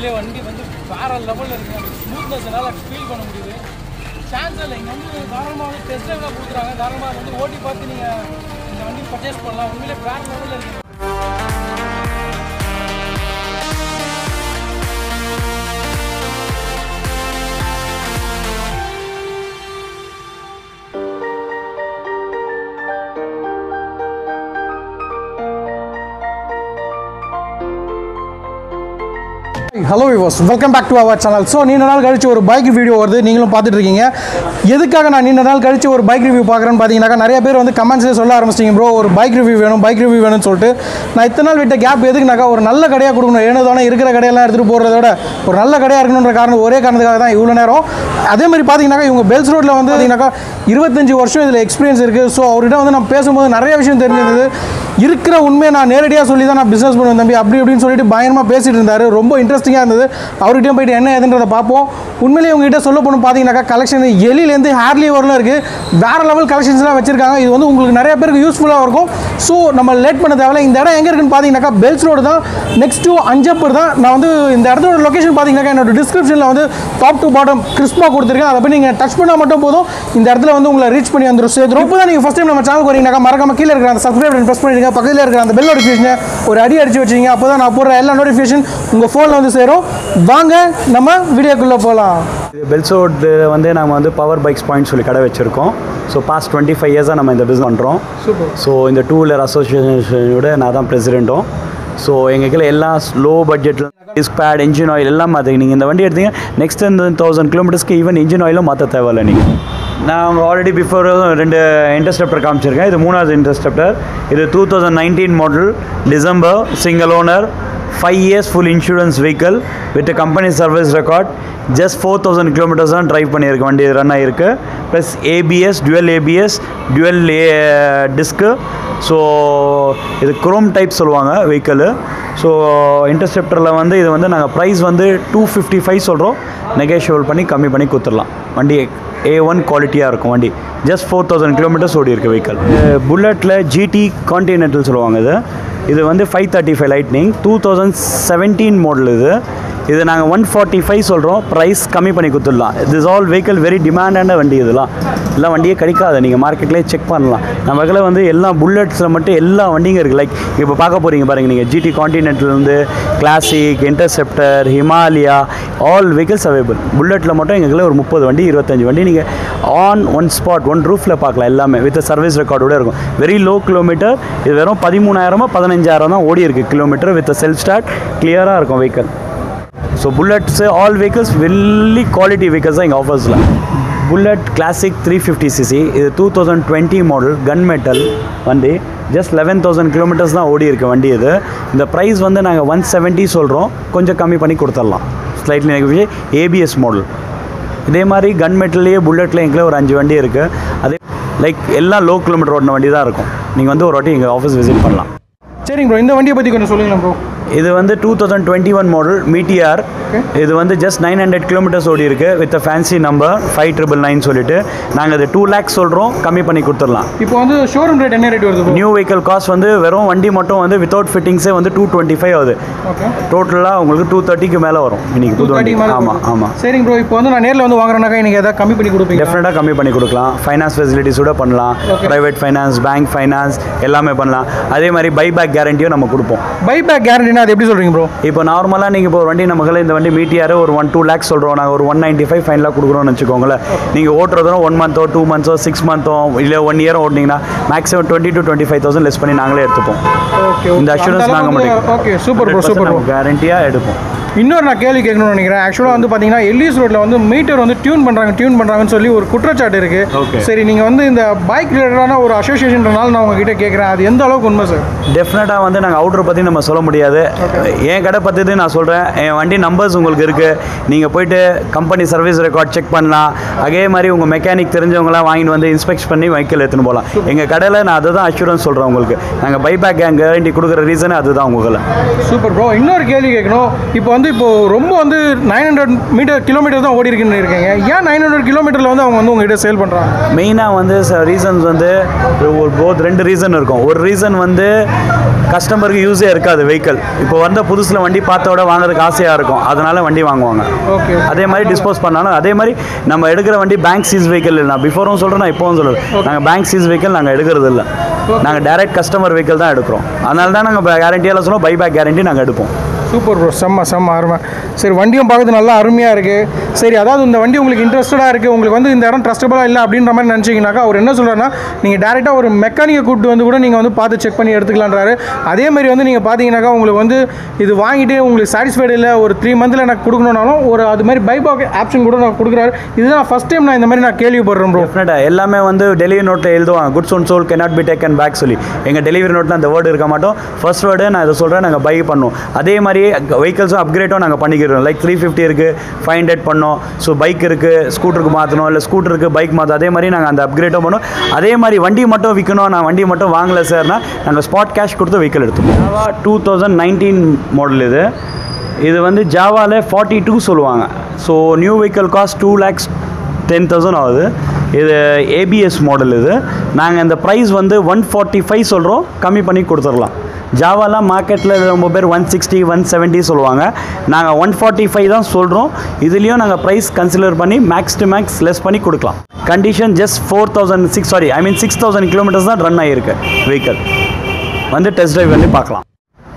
உண்மையிலேயே வண்டி வந்து வேற லெவலில் இருக்குது அந்த ஸ்மூத்னஸ் என்னால் ஃபீல் பண்ண முடியுது சான்ஸ் இல்லை இங்கே வந்து தாராளமாக வந்து டெஸ்ட் ட்ரைவ்லாம் கொடுக்குறாங்க தாராளமாக வந்து ஓட்டி பார்த்து நீங்கள் இந்த வண்டி பர்ச்சேஸ் பண்ணலாம் உண்மையிலே வேற லெவலில் இருக்குது ஹலோ விவாஸ் welcome back to our channel so நீண்ட நாள் கழிச்சு ஒரு பைக் வீடியோ வருது நீங்களும் பார்த்துட்டு இருக்கீங்க எதுக்காக நான் நீண்ட நாள் கழிச்சு ஒரு பைக் ரிவ்யூ பார்க்குறேன்னு பார்த்தீங்கன்னாக்கா நிறைய பேர் வந்து கமெண்ட்ஸ்லேயே சொல்ல ஆரம்பிச்சிட்டிங்க ப்ரோ ஒரு பைக் ரிவ்யூ வேணும் பைக் ரிவ்யூ வேணும்னு சொல்லிட்டு நான் இத்தனை நாள் விட்ட கேப் எதுக்குனாக்கா ஒரு நல்ல கடையாக கொடுக்கணும் ஏனோ தானே இருக்கிற கடையெல்லாம் எடுத்துகிட்டு போகிறத விட ஒரு நல்ல கடையாக இருக்கணுன்ற காரணம் ஒரே காரணத்துக்காக தான் இவ்வளோ நேரம் அதே மாதிரி பார்த்தீங்கன்னாக்கா இவங்க பெல்ஸ் ரோட்டில் வந்து பார்த்தீங்கன்னாக்கா இருபத்தஞ்சு வருஷம் இதில் எக்ஸ்பீரியன்ஸ் இருக்குது ஸோ அவர்கிட்ட வந்து நான் பேசும்போது நிறைய விஷயம் தெரிஞ்சிருந்தது இருக்கிற உண்மையை நான் நேரடியாக சொல்லி தான் நான் பிஸ்னஸ் பண்ணுவேன் தம்பி அப்படி இப்படின்னு சொல்லிட்டு பயங்கரமாக பேசிட்டு இருந்தார் ரொம்ப இன்ட்ரெஸ்டிங்காக இருந்தது அவர்கிட்டயும் போயிட்டு என்ன ஏதுன்றதை பார்ப்போம் உண்மையிலேயே உங்ககிட்ட சொல்ல போகணும் பார்த்தீங்கன்னாக்கா கலெக்ஷன் எலிலேருந்து ஹேர்லி வரலாம் இருக்குது வேறு லெவல் கலெக்ஷன்ஸ்லாம் வச்சிருக்காங்க இது வந்து உங்களுக்கு நிறைய பேருக்கு யூஸ்ஃபுல்லாக இருக்கும் ஸோ நம்ம லேட் பண்ண தேவையில்ல இந்த இடம் எங்கே இருக்குன்னு பார்த்தீங்கன்னாக்கா பெல்ஸ் ரோடு தான் நெக்ஸ்ட் டு அஞ்சப்பூர் தான் நான் வந்து இந்த இடத்தோட லொகேஷன் பார்த்தீங்கன்னாக்கா என்னோட டிஸ்கிரிப்ஷனில் வந்து டாப் டு பாட்டம் கிறிஸ்பாக கொடுத்துருக்கேன் அதை போய் நீங்கள் டச் பண்ணால் மட்டும் போதும் இந்த இடத்துல வந்து உங்களை ரீச் பண்ணி வந்துடும் சேர்த்துரும் இப்போ தான் நீங்கள் ஃபஸ்ட் டைம் நம்ம சேனல் வரீங்கன்னாக்கா மறக்காம கீழே இருக்கிற அந்த சப்ஸ்கிரைப் ப்ரெஸ் பண்ணிடுங்க பக்கத்தில் இருக்கிற அந்த பெல் நோட்டிஃபிகேஷனை ஒரு அடி அடிச்சு வச்சிங்க அப்போ தான் நான் போடுற எல்லா நோட்டிஃபிகேஷன் உங்கள் ஃபோனில் வந்து சேரும் வாங்க நம்ம வீடியோக்குள்ளே போகலாம் இது பெல்சோட் வந்து நம்ம வந்து பவர் பைக்ஸ் பாயிண்ட் சொல்லி கடை வச்சுருக்கோம் ஸோ பாஸ்ட் டுவெண்ட்டி ஃபைவ் இயர்ஸாக நம்ம இந்த பிஸ்னஸ் பண்ணுறோம் சூப்பர் ஸோ இந்த டூ வீலர் அசோசியேஷனோட நான் தான் பிரசிடெண்ட்டும் ஸோ எங்கள் கீழே எல்லாம் லோ பட்ஜெட்டில் டிஸ்க் பேட் இன்ஜின் ஆயில் எல்லாம் மாற்றி நீங்கள் இந்த வண்டி எடுத்தீங்க நெக்ஸ்ட் இந்த தௌசண்ட் கிலோமீட்டர்ஸ்க்கு ஈவன் இன்ஜின் ஆயிலும் மாற்ற தேவையில்ல நீங்கள் நான் ஆல்ரெடி பிஃபோர் ரெண்டு இன்டர்ஸ்டெப்டர் காமிச்சிருக்கேன் இது மூணாவது இன்டர்ஸ்டெப்டர் இது two thousand nineteen model December single owner five years full insurance vehicle with company service record just four thousand kilometres தான் ட்ரைவ் பண்ணியிருக்கு வண்டி ரன் ஆகிருக்கு plus ABS dual ABS dual a disc so இது chrome type சொல்லுவாங்க vehicle so இன்டர்செப்டரில் வந்து இது வந்து நாங்கள் ப்ரைஸ் வந்து டூ ஃபிஃப்டி ஃபைவ் சொல்கிறோம் நெகோஷியபிள் பண்ணி கம்மி பண்ணி கொடுத்துடலாம் வண்டி ஏ ஒன் குவாலிட்டியாக இருக்கும் வண்டி ஜஸ்ட் ஃபோர் தௌசண்ட் கிலோமீட்டர்ஸ் ஓடி இருக்கு வெஹிக்கல் புல்லட்டில் ஜிடி கான்டினென்டல் சொல்லுவாங்க இது இது வந்து five thirty five lightning two thousand seventeen model இது இது நாங்கள் ஒன் ஃபார்ட்டி ஃபைவ் சொல்கிறோம் ப்ரைஸ் கம்மி பண்ணி கொடுத்துடலாம் திஸ் ஆல் வெஹிக்கல் வெரி டிமாண்டான வண்டி இதெல்லாம் எல்லாம் வண்டியே கிடைக்காது நீங்கள் மார்க்கெட்லேயே செக் பண்ணலாம் நம்ம இதில் வந்து எல்லா புல்லட்ஸில் மட்டும் எல்லா வண்டிங்க இருக்குது லைக் இப்போ பார்க்க போகிறீங்க பாருங்கள் நீங்கள் ஜிடி கான்டினென்ட்லேருந்து Classic Interceptor Himalaya all vehicles available புல்லட்டில் மட்டும் எங்களுக்குள்ள ஒரு முப்பது வண்டி இருபத்தஞ்சு வண்டி நீங்கள் ஆன் ஒன் ஸ்பாட் ஒன் ரூஃபில் பார்க்கலாம் எல்லாமே வித் சர்வீஸ் ரெக்கார்டோட இருக்கும் வெரி லோ கிலோமீட்டர் இது வெறும் பதிமூணாயிரமோ பதினஞ்சாயிரம் தான் ஓடி இருக்குது கிலோமீட்டர் வித் செல்ஃப் ஸ்டார்ட் கிளியராக இருக்கும் vehicle so bullets all vehicles well quality vehicles தான் எங்கள் ஆஃபர்ஸில் Bullet Classic three fifty CC இது two thousand twenty model gun metal வண்டி ஜஸ்ட் லெவன் தௌசண்ட் கிலோமீட்டர்ஸ் தான் ஓடி இருக்கு வண்டி இது இந்த ப்ரைஸ் வந்து நாங்கள் ஒன் செவன்ட்டி சொல்கிறோம் கொஞ்சம் கம்மி பண்ணி கொடுத்துடலாம் ஸ்லைட்லி நெகோஷியே ஏபிஎஸ் மாடல் இதே மாதிரி கன் மெட்டல்லையே புல்லட்டில் எங்களை ஒரு அஞ்சு வண்டி இருக்குது அதே லைக் எல்லாம் லோ கிலோமீட்டர் ஓடின வண்டி தான் இருக்கும் நீங்கள் வந்து ஒரு வாட்டி எங்கள் ஆஃபீஸ் விசிட் பண்ணலாம் சரிங்க ப்ரோ இந்த வண்டியை பற்றி கொஞ்சம் சொல்லுங்களேன் ப்ரோ இது வந்து two thousand twenty one model Meteor இது வந்து ஜஸ்ட் நைன் ஹண்ட்ரட் கிலோமீட்டர்ஸ் ஓடி இருக்கு with fancy number five triple nine சொல்லிட்டு நாங்கள் இது டூ லேக்ஸ் சொல்கிறோம் கம்மி பண்ணி கொடுத்துடலாம் இப்போ வந்து ஷோரூம் ரேட் என்ன ரேட் வருது ப்ரோ நியூ வெஹிக்கல் காஸ்ட் வந்து வெறும் வண்டி மட்டும் வந்து வித்தவுட் ஃபிட்டிங்ஸே வந்து டூ டுவெண்ட்டி ஃபைவ் ஆகுது ஓகே டோட்டலாக உங்களுக்கு டூ தேர்ட்டிக்கு மேலே வரும் இன்னைக்கு புது வண்டி ஆமாம் ஆமாம் சரிங்க ப்ரோ இப்போ வந்து நான் நேரில் வந்து வாங்குறேனாக்கா எனக்கு எதாவது கம்மி பண்ணி கொடுப்பீங்க டெஃபினட்டாக கம்மி பண்ணி கொடுக்கலாம் ஃபைனான்ஸ் ஃபெசிலிட்டிஸோட பண்ணலாம் ப்ரைவேட் ஃபைனான்ஸ் பேங்க் ஃபைனான்ஸ் எல்லாமே பண்ணலாம் அதே மாதிரி பைபேக் கேரண்டியும் நம்ம கொடுப்போம் பைபேக் கேரண்டினா அது எப்படி சொல்கிறீங்க ப்ரோ இப்போ நார்மலாக நீங்கள் இப்போ ஒரு வண்டி நமக்குள்ள இந்த வண்டி மீட்டியார் ஒரு ஒன் டூ லேக்ஸ் சொல்கிறோம் நாங்கள் ஒரு ஒன் நைன்ட்டி ஃபைவ் ஃபைனலாக கொடுக்குறோம்னு வச்சுக்கோங்களேன் நீங்கள் ஓட்டுறதும் ஒன் மந்த்தோ டூ மந்த்ஸோ சிக்ஸ் மந்த்தோ இல்லை ஒன் இயர் ஓட்டினீங்கன்னா maximum twenty to twenty five thousand less பண்ணி நாங்களே எடுத்துப்போம் ஓகே இந்த அஷூரன்ஸ் நாங்கள் மட்டும் okay super bro super bro கேரண்டியாக எடுப்போம் இன்னொரு நான் கேள்வி கேட்கணும்னு நினைக்கிறேன் ஆக்சுவலாக வந்து பார்த்தீங்கன்னா எல்லிஸ் ரோட்டில் வந்து மீட்டர் வந்து டியூன் பண்ணுறாங்க டியூன் பண்ணுறாங்கன்னு சொல்லி ஒரு குற்றச்சாட்டு Okay. இருக்குது சரி நீங்கள் வந்து இந்த பைக் ரிலேட்டடான ஒரு அசோசியேஷன்றனால நான் உங்ககிட்ட கேட்குறேன் அது எந்த அளவுக்கு உண்மை சார் டெஃபினட்டாக வந்து நாங்கள் அவுட்ரு பற்றி நம்ம சொல்ல முடியாது என் கடை பற்றி நான் சொல்கிறேன் என் வண்டி நம்பர்ஸ் உங்களுக்கு இருக்குது நீங்கள் போயிட்டு கம்பெனி சர்வீஸ் ரெக்கார்ட் செக் பண்ணலாம் அதே மாதிரி உங்கள் மெக்கானிக் தெரிஞ்சவங்களாம் வாங்கிட்டு வந்து இன்ஸ்பெக்ட் பண்ணி வெஹிக்கிள் எடுத்துன்னு போகலாம் எங்கள் கடையில் நான் அதை தான் அஷூரன்ஸ் சொல்கிறேன் உங்களுக்கு நாங்கள் பைபேக் கேரண்டி கொடுக்குற ரீசனே அதுதான் உங்களை சூப்பர் ப்ரோ இன்னொரு கேள்வி கேட்கணும் இப்போ வந்து வந்து இப்போ ரொம்ப வந்து நைன் ஹண்ட்ரட் மீட்டர் கிலோமீட்டர் தான் ஓடி இருக்குன்னு இருக்கீங்க ஏன் நைன் ஹண்ட்ரட் கிலோமீட்டரில் வந்து அவங்க வந்து உங்ககிட்ட சேல் பண்ணுறாங்க மெயினாக வந்து ரீசன்ஸ் வந்து ஒரு போத் ரெண்டு ரீசன் இருக்கும் ஒரு ரீசன் வந்து கஸ்டமருக்கு யூஸே இருக்காது வெஹிக்கிள் இப்போ வந்த புதுசில் வண்டி பார்த்தோட வாங்குறதுக்கு ஆசையாக இருக்கும் அதனால வண்டி வாங்குவாங்க ஓகே அதே மாதிரி டிஸ்போஸ் பண்ணாலும் அதே மாதிரி நம்ம எடுக்கிற வண்டி பேங்க் சீஸ் வெஹிக்கிள் இல்லை நான் பிஃபோரும் சொல்கிறேன் நான் இப்போவும் சொல்கிறேன் நாங்கள் பேங்க் சீஸ் வெஹிக்கிள் நாங்கள் எடுக்கிறது இல்லை நாங்கள் டைரக்ட் கஸ்டமர் வெஹிக்கிள் தான் எடுக்கிறோம் அதனால தான் நாங்கள் கேரண்டியால் சொல்லுவோம் பைபேக் கேரண்டி நாங்கள் எடுப்போம் சூப்பர் ப்ரோ செம்ம செம்ம அருமை சரி வண்டியும் பார்க்கறது நல்லா அருமையாக இருக்குது சரி அதாவது இந்த வண்டி உங்களுக்கு இன்ட்ரெஸ்டடாக இருக்குது உங்களுக்கு வந்து இந்த இடம் ட்ரஸ்டபுளாக இல்லை அப்படின்ற மாதிரி நினச்சிங்கனாக்கா அவர் என்ன சொல்கிறாருன்னா நீங்கள் டேரெக்டாக ஒரு மெக்கானிக்கை கூப்பிட்டு வந்து கூட நீங்கள் வந்து பார்த்து செக் பண்ணி எடுத்துக்கலான்றாரு அதே மாதிரி வந்து நீங்கள் பார்த்தீங்கன்னாக்கா உங்களுக்கு வந்து இது வாங்கிட்டு உங்களுக்கு சாட்டிஸ்ஃபைடு இல்லை ஒரு த்ரீ மந்தில் எனக்கு கொடுக்கணும்னாலும் ஒரு அது மாதிரி பைபாக் ஆப்ஷன் கூட நான் கொடுக்குறாரு இதுதான் ஃபஸ்ட் டைம் நான் இந்த மாதிரி நான் கேள்விப்படுறேன் ப்ரோ டெஃபினட்டாக எல்லாமே வந்து டெலிவரி நோட்டில் எழுதுவாங்க goods once sold cannot be taken back சொல்லி எங்கள் டெலிவரி நோட்டில் அந்த வேர்டு இருக்க மாட்டோம் ஃபர்ஸ்ட் வேர்டு நான் இதை சொல்கிறேன் நாங்கள் பை பண்ணோம் அதே மாதிரி வெஹிக்கல்ஸும் அப்கிரேட்டும் நாங்கள் பண்ணிக்கிறோம் லைக் த்ரீ ஃபிஃப்டி இருக்குது ஃபைவ் ஹண்ட்ரட் பண்ணோம் ஸோ பைக் இருக்குது ஸ்கூட்டருக்கு மாற்றணும் இல்லை ஸ்கூட்டருக்கு பைக் மாற்றணும் அதே மாதிரி நாங்கள் அந்த அப்கிரேட்டும் பண்ணோம் அதே மாதிரி வண்டி மட்டும் விற்கணும் நான் வண்டி மட்டும் வாங்கலை சார்னா நாங்கள் ஸ்பாட் கேஷ் கொடுத்து வெஹிக்கிள் எடுத்தோம் Jawa two thousand nineteen model இது இது வந்து ஜாவாவில் ஃபார்ட்டி டூ சொல்லுவாங்க so new vehicle cost two lakhs ten thousand ஆகுது இது ஏபிஎஸ் மாடல் இது நாங்கள் இந்த ப்ரைஸ் வந்து ஒன் ஃபார்ட்டி ஃபைவ் சொல்கிறோம் கம்மி பண்ணி கொடுத்துடலாம் ஜாவாலாம் மார்க்கெட்டில் ரொம்ப பேர் ஒன் சிக்ஸ்டி ஒன் செவன்ட்டி சொல்லுவாங்க நாங்கள் ஒன் ஃபார்ட்டி ஃபைவ் தான் சொல்கிறோம் இதுலேயும் நாங்கள் ப்ரைஸ் கன்சிடர் பண்ணி மேக்ஸ் டு மேக்ஸ் லெஸ் பண்ணி கொடுக்கலாம் condition just four thousand six sorry I mean six thousand kilometres தான் ரன் ஆகிருக்கு வெஹிக்கிள் வந்து டெஸ்ட் ட்ரைவ் பண்ணி பார்க்கலாம்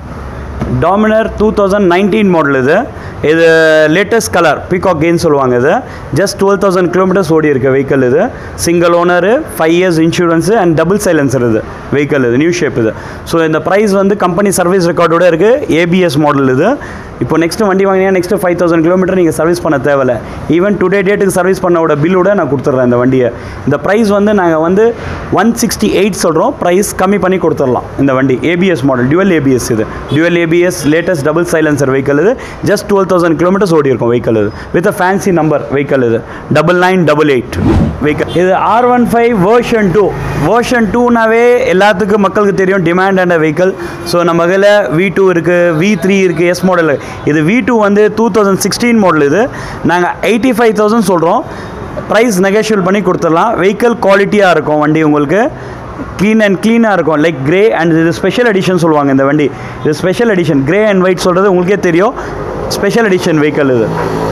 Dominar two thousand nineteen model இது இது லேட்டஸ்ட் கலர் பீகாக் கெயின் சொல்லுவாங்க இது ஜஸ்ட் டுவெல் தௌசண்ட் கிலோமீட்டர்ஸ் ஓடி இருக்க வெஹிக்கிள் இது single owner five years insurance and double silencer இது வெஹிக்கிள் இது நியூ ஷேப் இது ஸோ இந்த ப்ரைஸ் வந்து கம்பெனி சர்வீஸ் ரெக்கார்டோட இருக்குது ஏபிஎஸ் மாடல் இது இப்போ நெக்ஸ்ட் வண்டி வாங்கினீங்கன்னா நெக்ஸ்ட் ஃபைவ் தௌசண்ட் கிலோமீட்டர் நீங்கள் சர்வீஸ் பண்ண தேவையில்ல ஈவன் டுடே டேட்டுக்கு சர்வீஸ் பண்ணோட பில்லோட நான் கொடுத்துட்றேன் இந்த வண்டியை இந்த ப்ரைஸ் வந்து நாங்கள் வந்து ஒன் சிக்ஸ்டி எயிட் சொல்கிறோம் ப்ரைஸ் கம்மி பண்ணி கொடுத்துடலாம் இந்த வண்டி ஏபிஎஸ் மாடல் டுவெல் ஏபிஎஸ் இது dual ABS latest double silencer vehicle இது ஜஸ்ட் டுவெல் தௌசண்ட் கிலோமீட்டர்ஸ் ஓடி இருக்கும் வெஹிக்கிள் இது with a fancy number vehicle இது double nine double eight vehicle இது R one five version two version டூனாவே எல்லாத்துக்கும் மக்களுக்கு தெரியும் டிமாண்ட் அண்ட் வெஹிக்கிள் ஸோ நம்ம இதில் வி டூ இருக்குது வி த்ரீ இருக்குது எஸ் மாடல் இது வி டூ வந்து டூ தௌசண்ட் சிக்ஸ்டீன் மாடல் இது நாங்கள் எயிட்டி ஃபைவ் தௌசண்ட் சொல்கிறோம் ப்ரைஸ் நெகோஷியல் பண்ணி கொடுத்துடலாம் வெஹிக்கிள் குவாலிட்டியாக இருக்கும் வண்டி உங்களுக்கு க்ளீன் அண்ட் க்ளீனாக இருக்கும் லைக் கிரே அண்ட் இது ஸ்பெஷல் எடிஷன் சொல்லுவாங்க இந்த வண்டி இது special edition grey and white சொல்கிறது உங்களுக்கே தெரியும் ஸ்பெஷல் எடிஷன் வெஹிக்கிள் இது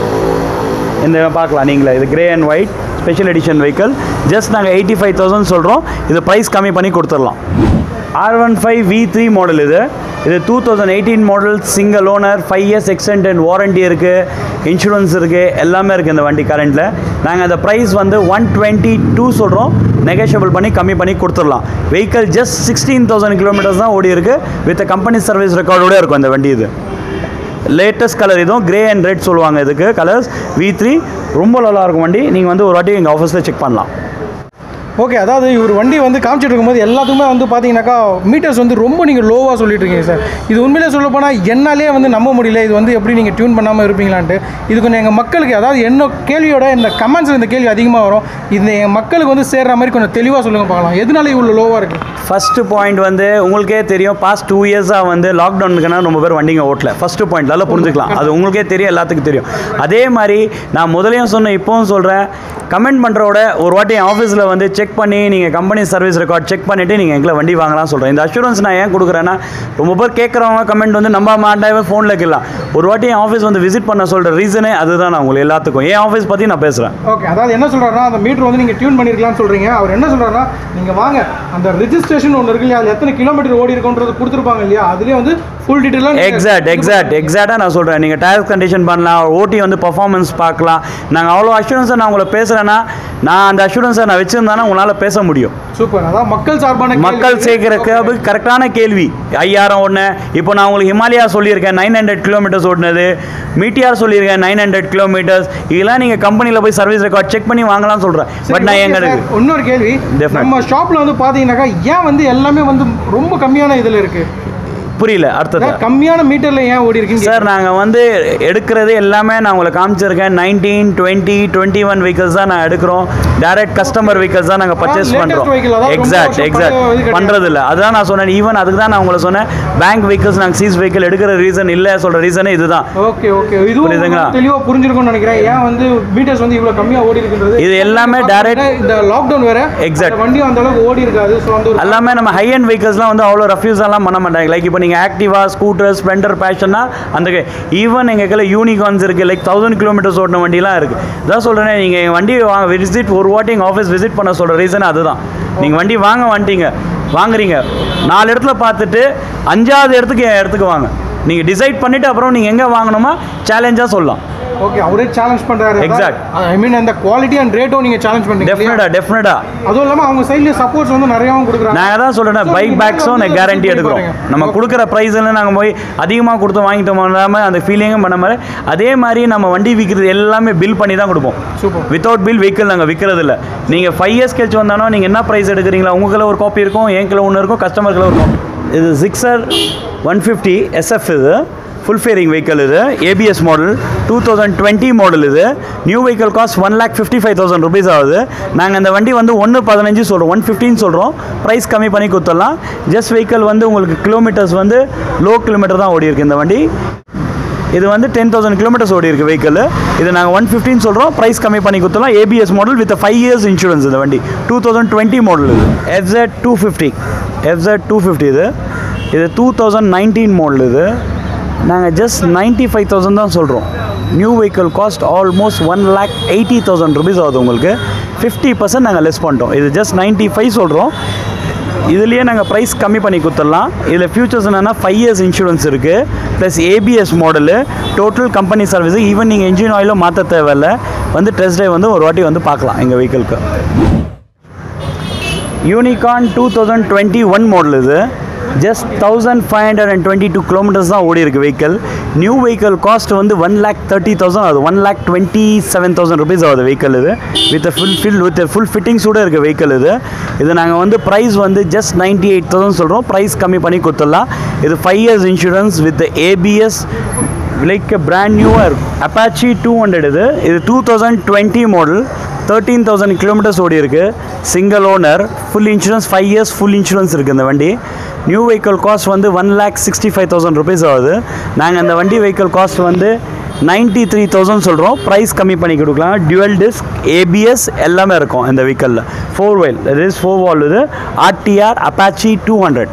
இந்த பார்க்கலாம் நீங்களே இது grey and white special edition vehicle just நாங்கள் எயிட்டி ஃபைவ் தௌசண்ட் சொல்கிறோம் இது ப்ரைஸ் கம்மி பண்ணி கொடுத்துடலாம் R one five V three model இது இது two thousand eighteen model single owner five years extended warranty இருக்குது இன்சூரன்ஸ் இருக்குது எல்லாமே இருக்குது இந்த வண்டி கரண்ட்டில் நாங்கள் அந்த ப்ரைஸ் வந்து ஒன் டுவெண்ட்டி டூ சொல்கிறோம் நெகோஷியபிள் பண்ணி கம்மி பண்ணி கொடுத்துடலாம் vehicle just sixteen thousand kilometres தான் ஓடி இருக்குது வித் கம்பெனி சர்வீஸ் ரெக்கார்டோட இருக்கும் இந்த வண்டி இது லேட்டஸ்ட் கலர் இதுவும் கிரே அண்ட் ரெட் சொல்லுவாங்க இதுக்கு கலர்ஸ் வி த்ரீ ரொம்ப நல்லா இருக்கும் வண்டி நீங்கள் வந்து ஒரு வாட்டி எங்கள் ஆஃபீஸில் செக் பண்ணலாம் ஓகே அதாவது இவர் வண்டி வந்து காமிச்சிட்டு இருக்கும்போது எல்லாத்துக்குமே வந்து பார்த்தீங்கன்னாக்கா மீட்டர்ஸ் வந்து ரொம்ப நீங்கள் லோவாக சொல்லிட்டு இருக்கீங்க சார் இது உண்மையிலே சொல்ல போனால் என்னாலே வந்து நம்ப முடியல இது வந்து எப்படி நீங்கள் டியூன் பண்ணாமல் இருப்பீங்களான்ட்டு இது கொஞ்சம் எங்கள் மக்களுக்கு அதாவது என்ன கேள்வியோட இந்த கமெண்ட்ஸில் இந்த கேள்வி அதிகமாக வரும் இந்த என் மக்களுக்கு வந்து சேர்ற மாதிரி கொஞ்சம் தெளிவாக சொல்லுங்கள் பார்க்கலாம் எதனால இவ்வளோ லோவாக இருக்குது ஃபஸ்ட்டு பாயிண்ட் வந்து உங்களுக்கே தெரியும் பாஸ்ட் டூ இயர்ஸாக வந்து லாக்டவுனுக்குனா ரொம்ப பேர் வண்டிங்க ஓட்டல ஃபஸ்ட்டு பாயிண்ட் நல்லா புரிஞ்சுக்கலாம் அது உங்களுக்கே தெரியும் எல்லாத்துக்கும் தெரியும் அதே மாதிரி நான் முதலையும் சொன்னேன் இப்போவும் சொல்கிறேன் கமெண்ட் பண்ணுறோட ஒரு வாட்டி என் ஆஃபீஸில் வந்து செக் பண்ணி நீங்கள் கம்பெனி சர்வீஸ் ரெக்கார்ட் செக் பண்ணிவிட்டு நீங்கள் எங்களை வண்டி வாங்கலாம் சொல்கிறேன் இந்த அஷூரன்ஸ் நான் ஏன் கொடுக்குறேன்னா ரொம்ப பேர் கேட்குறவங்க கமெண்ட் வந்து நம்ப மாட்டாவே ஃபோனில் இருக்கலாம் ஒரு வாட்டி என் ஆஃபீஸ் வந்து விசிட் பண்ண சொல்கிற ரீசனே அதுதான் நான் உங்களுக்கு எல்லாத்துக்கும் என் ஆஃபீஸ் பற்றி நான் பேசுகிறேன் ஓகே அதாவது என்ன சொல்கிறாருன்னா அந்த மீட்டர் வந்து நீங்கள் டியூன் பண்ணியிருக்கலாம்னு சொல்கிறீங்க அவர் என்ன சொல்கிறாருன்னா நீங்கள் வாங்க அந்த ரிஜிஸ்ட்ரேஷன் ஒன்று இருக்கு இல்லையா அது எத்தனை கிலோமீட்டர் ஓடி இருக்குன்றது கொடுத்துருப்பாங்க இல்லையா அதுலேயே வந்து ஃபுல் டீட்டெயிலாக எக்ஸாக்ட் எக்ஸாக்ட் எக்ஸாக்டாக நான் சொல்கிறேன் நீங்கள் டயர் கண்டிஷன் பண்ணலாம் ஓட்டி வந்து பர்ஃபார்மன்ஸ் பார்க்கலாம் நாங்கள் அவ்வளோ அஷூரன்ஸை நான் உங்களை பேசுகிறேன்னா நான் அந்த அஷூரன்ஸை நான் வச்சுருந்தானா உங்களால் பேச முடியும் சூப்பர் அதான் மக்கள் சார்பான கேள்வி. மக்கள் சேர்க்கிற கேபு கரெக்டான கேள்வி ஐயாயிரம் ஒன்று இப்போ நான் உங்களுக்கு ஹிமாலயா சொல்லியிருக்கேன் நைன் ஹண்ட்ரட் கிலோமீட்டர்ஸ் ஓடினது மீட்டியார் சொல்லியிருக்கேன் நைன் ஹண்ட்ரட் கிலோமீட்டர்ஸ் இதெல்லாம் நீங்கள் கம்பெனியில் போய் சர்வீஸ் ரெக்கார்ட் செக் பண்ணி வாங்கலாம்னு சொல்கிறேன் சரி, பட் நான் okay எங்க sir. இருக்கு இன்னொரு கேள்வி Definitely. நம்ம ஷாப்ல வந்து பாத்தீங்கன்னாக்கா ஏன் வந்து எல்லாமே வந்து ரொம்ப கம்மியான இதுல இருக்கு புரியல அர்த்தத்தை கம்மியான மீட்டர்ல ஏன் ஓடி இருக்குன்னு சார் நாங்கள் வந்து எடுக்கிறது எல்லாமே நான் உங்களுக்கு காமிச்சிருக்கேன் nineteen twenty twenty one vehicles தான் நான் எடுக்கிறோம் டைரக்ட் கஸ்டமர் வெஹிக்கல்ஸ் தான் நாங்கள் பர்ச்சேஸ் latest பண்ணுறோம் vehicle, அதாவது ரொம்ப எக்ஸாக்ட் வருஷம் எக்ஸாக்ட் பழைய இது கிடையாது. பண்ணுறது இல்லை அதான் நான் சொன்னேன் ஈவன் அதுக்கு தான் நான் உங்களை சொன்னேன் பேங்க் வெஹிக்கல்ஸ் நாங்கள் சீஸ் வெஹிக்கல் எடுக்கிற ரீசன் இல்லை சொல்கிற ரீசனே இதுதான் ஓகே ஓகே இதுவும் புரியுதுங்களா? உங்களுக்கு தெளிவா புரிஞ்சிருக்கும்னு நினைக்கிறேன் ஏன் வந்து மீட்டர்ஸ் வந்து இவ்வளவு கம்மியா ஓடி இருக்குன்றது இது எல்லாமே direct- இந்த லாக்டவுன் வேற Exact. அந்த வண்டி அந்த அளவுக்கு ஓடி இருக்காது ஸோ வந்து ஒரு எல்லாமே நம்ம ஹை அண்ட் வெஹிக்கல்ஸ்லாம் வந்து அவ்வளோ ரஃப்யூஸ் எல்லாம் பண்ண மாட்டாங்க லைக் இப்போ நீங்கள் ஆக்டிவா ஸ்கூட்டர் ஸ்ப்ளெண்டர் பேஷன்னா அந்த ஈவன் எங்கள் கையில் யூனிகார்ன்ஸ் இருக்குது லைக் தௌசண்ட் கிலோமீட்டர்ஸ் ஓட்டின வண்டிலாம் இருக்குது இதான் சொல்கிறேன் நீங்கள் எங்கள் வண்டி வாங்க விசிட் ஒரு வாட்டி எங்கள் ஆஃபீஸ் விசிட் பண்ண சொல்கிற ரீசன் அதுதான் நீங்கள் வண்டி வாங்க வந்துட்டீங்க வாங்குறீங்க நாலு இடத்துல பார்த்துட்டு அஞ்சாவது இடத்துக்கு என் இடத்துக்கு வாங்க நீங்கள் டிசைட் பண்ணிவிட்டு அப்புறம் நீங்கள் எங்கே வாங்கணுமா சேலஞ்சாக சொல்லலாம் ஓகே அவரே சேலஞ்ச் பண்றாரு Exact. ஐ மீன் அந்த குவாலிட்டி அண்ட் ரேட்டும் நீங்க சேலஞ்ச் பண்ணீங்க இல்லையா? டெஃபினட்டாக டெஃபினட்டாக அதுவும் இல்லாம அவங்க சைடுல சப்போர்ட்ஸ் வந்து நிறையவும் கொடுக்குறாங்க நான் தான் சொல்கிறேன் So, பைக் நீங்க பேக்ஸும் வந்து நான் கேரண்டி visit எடுக்கிறோம் பண்ணி பாருங்க. நம்ம கொடுக்குற ப்ரைஸில் நாங்கள் போய் அதிகமாக கொடுத்து வாங்கிட்டோம் இல்லாமல் அந்த ஃபீலிங்கும் பண்ண மாதிரி அதே மாதிரி நம்ம வண்டி விற்கிறது எல்லாமே பில் பண்ணி தான் கொடுப்போம் சூப்பர் வித்தவுட் பில் வெஹிக்கிள் நாங்கள் விற்கிறது இல்லை நீங்கள் ஃபைவ் இயர்ஸ் கழிச்சு வந்தாலும் நீங்கள் என்ன ப்ரைஸ் எடுக்கிறீங்களா உங்களுக்குள்ள ஒரு காப்பி இருக்கும் என்கிட்ட ஒன்று இருக்கும் கஸ்டமருக்குள்ள ஒரு காப்பி இது சிக்ஸர் ஒன் ஃபிஃப்டி எஸ்எஃப் இது ஃபுல் ஃபேரிங் வெஹிக்கிள் இது ABS model two thousand twenty model இது new vehicle cost one lakh fifty five thousand rupees ஆகுது நாங்கள் இந்த வண்டி வந்து ஒன்று பதினஞ்சு சொல்கிறோம் ஒன் ஃபிஃப்டின்னு சொல்கிறோம் ப்ரைஸ் கம்மி பண்ணி கொடுத்துடலாம் ஜஸ்ட் வெஹிக்கிள் வந்து உங்களுக்கு கிலோமீட்டர்ஸ் வந்து லோ கிலோமீட்டர் தான் ஓடி இருக்கு இந்த வண்டி இது வந்து டென் தௌசண்ட் கிலோமீட்டர்ஸ் ஓடி இருக்கு வெஹிக்கிள் இது நாங்கள் ஒன் ஃபிஃப்டின் சொல்கிறோம் ப்ரைஸ் கம்மி பண்ணி கொடுத்துலாம் ABS model with five years insurance இந்த வண்டி டூ தௌசண்ட் டுவெண்ட்டி மாடல் இது FZ two fifty FZ two fifty இது இது டூ தௌசண்ட் நைன்டீன் மாடல் இது நாங்கள் ஜஸ்ட் நைன்ட்டி ஃபைவ் தௌசண்ட் தான் சொல்கிறோம் new vehicle cost almost one lakh eighty thousand rupees ஆகுது உங்களுக்கு ஃபிஃப்டி பர்சன்ட் நாங்கள் லெஸ் பண்ணிட்டோம் இது ஜஸ்ட் நைன்ட்டி ஃபைவ் சொல்கிறோம் இதுலேயே நாங்கள் ப்ரைஸ் கம்மி பண்ணி கொடுத்துடலாம் இதில் ஃபியூச்சர்ஸ் என்னென்னா ஃபைவ் இயர்ஸ் இன்சூரன்ஸ் இருக்குது plus ABS model total company service even நீங்கள் இன்ஜின் ஆயிலும் மாற்ற தேவையில்ல வந்து டெஸ்ட் ட்ரைவ் வந்து ஒரு வாட்டி வந்து பார்க்கலாம் எங்கள் வெஹிக்கிளுக்கு Unicorn two thousand twenty one model இது just thousand five hundred and twenty two kilometres தான் ஓடி இருக்கு வெஹிக்கிள் நியூ வெஹிக்கிள் காஸ்ட் வந்து ஒன் லேக் தேர்ட்டி தௌசண்ட் ஆகுது one lakh twenty seven thousand rupees ஆகுது வெஹிக்கிள் இது with full fill with full ஃபிட்டிங்ஸோட இருக்க வெஹிக்கிள் இது இது நாங்கள் வந்து ப்ரைஸ் வந்து ஜஸ்ட் நைன்ட்டி எயிட் தௌசண்ட் சொல்கிறோம் ப்ரைஸ் கம்மி பண்ணி கொடுத்துடலாம் இது five years insurance with ABS like brand நியூவாக இருக்கும் அப்பாச்சி டூ ஹண்ட்ரட் இது இது two thousand twenty model thirteen thousand kilometres ஓடி இருக்கு single owner full insurance five years full insurance இருக்குது இந்த வண்டி நியூ வெஹிக்கிள் காஸ்ட் வந்து one lakh sixty five thousand rupees ஆகுது நாங்கள் அந்த வண்டி வெஹிக்கிள் காஸ்ட் வந்து நைன்ட்டி த்ரீ தௌசண்ட் சொல்கிறோம் ப்ரைஸ் கம்மி பண்ணி கொடுக்கலாம் டியூவல் டிஸ்க் ஏபிஎஸ் எல்லாமே இருக்கும் இந்த வெஹிக்கிளில் ஃபோர் வைல் இது இஸ் ஃபோர் வால் இது RTR Apache two hundred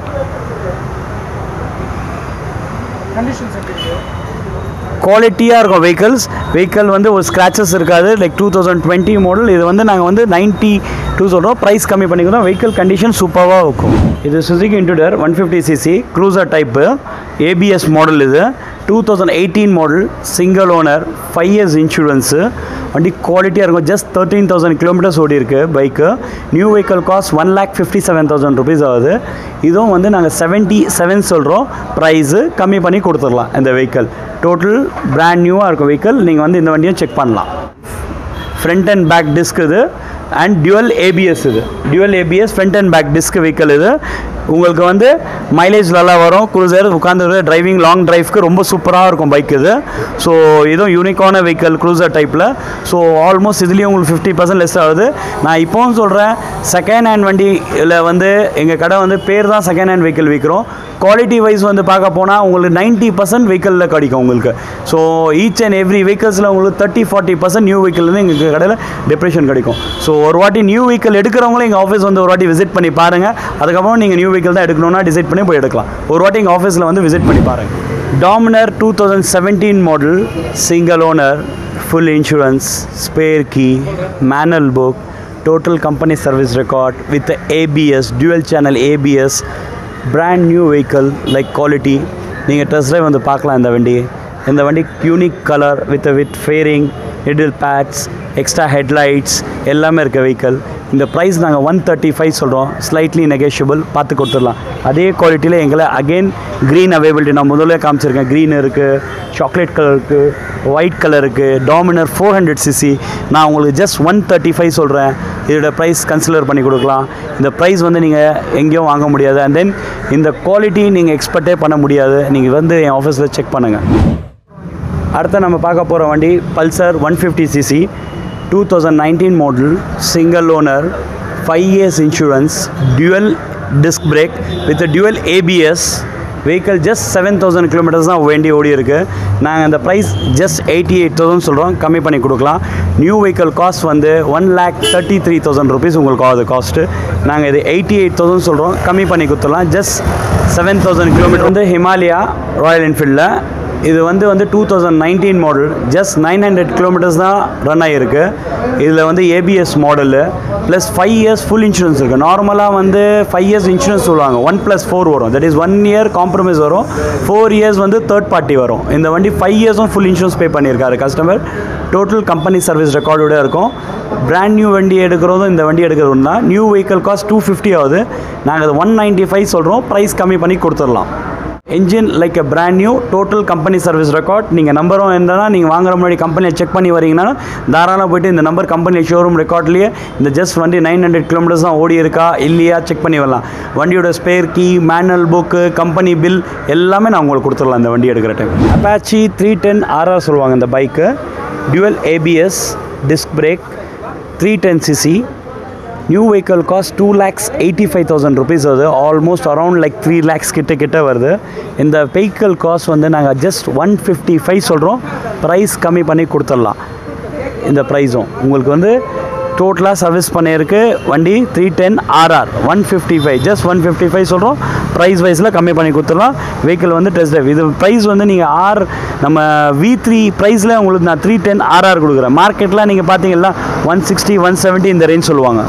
conditions எப்படி இருக்கு குவாலிட்டியாக இருக்கும் வெஹிக்கல்ஸ் வெஹிக்கிள் வந்து ஒரு ஸ்க்ராச்சஸ் இருக்காது like two thousand twenty model இது வந்து நாங்கள் வந்து நைன்ட்டி டூ சொல்கிறோம் ப்ரைஸ் கம்மி பண்ணிக்கிறோம் வெஹிக்கிள் கண்டிஷன் சூப்பராக இருக்கும் இது Suzuki Intruder one fifty CC cruiser type ABS model இது two thousand eighteen model single owner five years insurance வண்டி குவாலிட்டியாக இருக்கும் ஜஸ்ட் தேர்ட்டீன் தௌசண்ட் கிலோமீட்டர்ஸ் ஓடி இருக்கு bike new vehicle cost one lakh fifty seven thousand rupees ஆகுது இதுவும் வந்து நாங்கள் செவன்ட்டி செவன் சொல்கிறோம் ப்ரைஸு கம்மி பண்ணி கொடுத்துடலாம் இந்த வெஹிக்கிள் டோட்டல் பிராண்ட் நியூவாக இருக்கும் வெஹிக்கிள் நீங்கள் வந்து இந்த வண்டியும் செக் பண்ணலாம் ஃப்ரண்ட் அண்ட் பேக் டிஸ்க் இது அண்ட் டியூவல் ஏபிஎஸ் இது dual ABS front and back disc vehicle இது உங்களுக்கு வந்து மைலேஜ் நல்லா வரும் குரூசர் உட்காந்து டிரைவிங் லாங் டிரைவ்க்கு ரொம்ப சூப்பராக இருக்கும் பைக் இது ஸோ இதுவும் யூனிக்கான வெஹிக்கிள் க்ரூசர் டைப்பில் ஸோ ஆல்மோஸ்ட் இதுலேயும் உங்களுக்கு ஃபிஃப்டி பர்சன்ட் லெஸ் ஆகுது நான் இப்போவும் சொல்கிறேன் செகண்ட் ஹேண்ட் வண்டியில் வந்து எங்கள் கடை வந்து பேர் தான் செகண்ட் ஹேண்ட் வெஹிக்கிள் விற்கிறோம் குவாலிட்டி வைஸ் வந்து பார்க்க போனால் உங்களுக்கு நைன்ட்டி பர்சன்ட் வெஹிக்கிளில் கிடைக்கும் உங்களுக்கு ஸோ ஈச் அண்ட் எவ்ரி வெஹிக்கிள்ஸில் உங்களுக்கு தேர்ட்டி ஃபார்ட்டி பர்சன்ட் நியூ வெஹிக்கிள்னு எங்கள் கடையில் டெப்ரேஷன் கிடைக்கும் ஸோ ஒரு வாட்டி நியூ வெஹிக்கிள் எடுக்கிறவங்களும் எங்கள் ஆஃபீஸ் வந்து ஒரு வாட்டி விசிட் பண்ணி பாருங்கள் அதுக்கப்புறம் நீங்கள் நியூ வெஹிக்கிள் தான் எடுக்கணும்னா டிசைட் பண்ணி போய் எடுக்கலாம் ஒரு வாட்டி எங்கள் ஆஃபீஸில் வந்து விசிட் பண்ணி பாருங்கள் Dominar two thousand seventeen model single owner full insurance spare key manual book total company service record with ABS dual channel ABS brand new vehicle like quality நீங்கள் டெஸ்ட் ட்ரைவ் வந்து பார்க்கலாம் இந்த வண்டி இந்த வண்டி unique colour with with fairing ஹெடில் pads extra headlights எல்லாமே இருக்க வெஹிக்கிள் இந்த ப்ரைஸ் நாங்கள் ஒன் தேர்ட்டி ஃபைவ் சொல்கிறோம் ஸ்லைட்லி நெகோஷியபிள் பார்த்து கொடுத்துடலாம் அதே குவாலிட்டியில் எங்களை அகெயின் க்ரீன் அவைபிலிட்டி நான் முதல்ல காமிச்சிருக்கேன் க்ரீன் இருக்குது சாக்லேட் கலர் இருக்குது ஒயிட் கலர் இருக்குது டாமினர் ஃபோர் ஹண்ட்ரட் சிசி நான் உங்களுக்கு ஜஸ்ட் ஒன் தேர்ட்டி ஃபைவ் சொல்கிறேன் இதோட ப்ரைஸ் கன்சிடர் பண்ணி கொடுக்கலாம் இந்த ப்ரைஸ் வந்து நீங்கள் எங்கேயும் வாங்க முடியாது அண்ட் தென் இந்த குவாலிட்டி நீங்கள் எக்ஸ்பெக்டே பண்ண முடியாது நீங்கள் வந்து என் ஆஃபீஸில் செக் பண்ணுங்கள் அடுத்து நம்ம பார்க்க போகிற வண்டி Pulsar one fifty CC two thousand nineteen model single owner five years insurance dual disc brake with dual ABS vehicle just seven thousand kilometres தான் வேண்டி ஓடி இருக்கு நாங்கள் அந்த price just eighty eight thousand சொல்கிறோம் கம்மி பண்ணி கொடுக்கலாம் நியூ வெஹிக்கிள் காஸ்ட் வந்து one lakh thirty three thousand rupees உங்களுக்கு ஆகுது காஸ்ட்டு நாங்கள் இது எயிட்டி எயிட் தௌசண்ட் சொல்கிறோம் கம்மி பண்ணி கொடுத்துடலாம் ஜஸ்ட் செவன் தௌசண்ட் கிலோமீட்டர் வந்து ஹிமாலயா ராயல் என்ஃபீல்டில் இது வந்து வந்து two thousand nineteen model just nine hundred kilometres தான் ரன் ஆகிருக்கு இதில் வந்து ABS model plus five years full insurance இருக்குது நார்மலாக வந்து ஃபைவ் இயர்ஸ் இன்சூரன்ஸ் சொல்லுவாங்க ஒன் ப்ளஸ் ஃபோர் வரும் that is one year compromise வரும் ஃபோர் இயர்ஸ் வந்து தேர்ட் பார்ட்டி வரும் இந்த வண்டி ஃபைவ் இயர்ஸும் ஃபுல் இன்சூரன்ஸ் பே பண்ணியிருக்காரு கஸ்டமர் டோட்டல் கம்பெனி சர்வீஸ் ரெக்கார்டோட இருக்கும் பிராண்ட் நியூ வண்டி எடுக்கிறதும் இந்த வண்டி எடுக்கிறதும் தான் new vehicle cost two fifty ஆகுது நாங்கள் அது ஒன் நைன்ட்டி ஃபைவ் சொல்கிறோம் ப்ரைஸ் கம்மி பண்ணி கொடுத்துடலாம் engine like a brand new total company service record நீங்கள் நம்பரும் என்னன்னா நீங்கள் வாங்குற முன்னாடி கம்பெனியை செக் பண்ணி வரீங்கன்னா தாராளமாக போயிட்டு இந்த நம்பர் கம்பெனி ஷோரூம் ரெக்கார்ட்லேயே இந்த ஜஸ்ட் வண்டி நைன் ஹண்ட்ரட் கிலோமீட்டர்ஸ் தான் ஓடி இருக்கா இல்லையா செக் பண்ணி வரலாம் வண்டியோட spare key manual book company bill எல்லாமே நான் உங்களுக்கு கொடுத்துடலாம் இந்த வண்டி எடுக்கிற time Apache three ten RR சொல்லுவாங்க இந்த பைக்கு dual ABS disc brake three ten CC new vehicle cost two lakhs eighty five thousand rupees வருது almost around like three lakhs கிட்ட கிட்ட வருது இந்த வெஹிக்கல் காஸ்ட் வந்து நாங்கள் ஜஸ்ட் ஒன் ஃபிஃப்டி ஃபைவ் சொல்கிறோம் ப்ரைஸ் கம்மி பண்ணி கொடுத்துடலாம் இந்த ப்ரைஸும் உங்களுக்கு வந்து டோட்டலாக சர்வீஸ் பண்ணியிருக்கு வண்டி three ten RR one fifty five just one fifty five சொல்கிறோம் ப்ரைஸ் வைஸில் கம்மி பண்ணி கொடுத்துடலாம் வெஹிக்கிள் வந்து டெஸ்ட் ட்ரைவ் இது ப்ரைஸ் வந்து நீங்கள் ஆர் நம்ம வி த்ரீ ப்ரைஸில் உங்களுக்கு நான் த்ரீ டென் ஆர்ஆர் கொடுக்குறேன் மார்க்கெட்டில் நீங்கள் பார்த்தீங்கன்னா ஒன் சிக்ஸ்டி ஒன் செவன்ட்டி இந்த ரேஞ்ச் சொல்லுவாங்க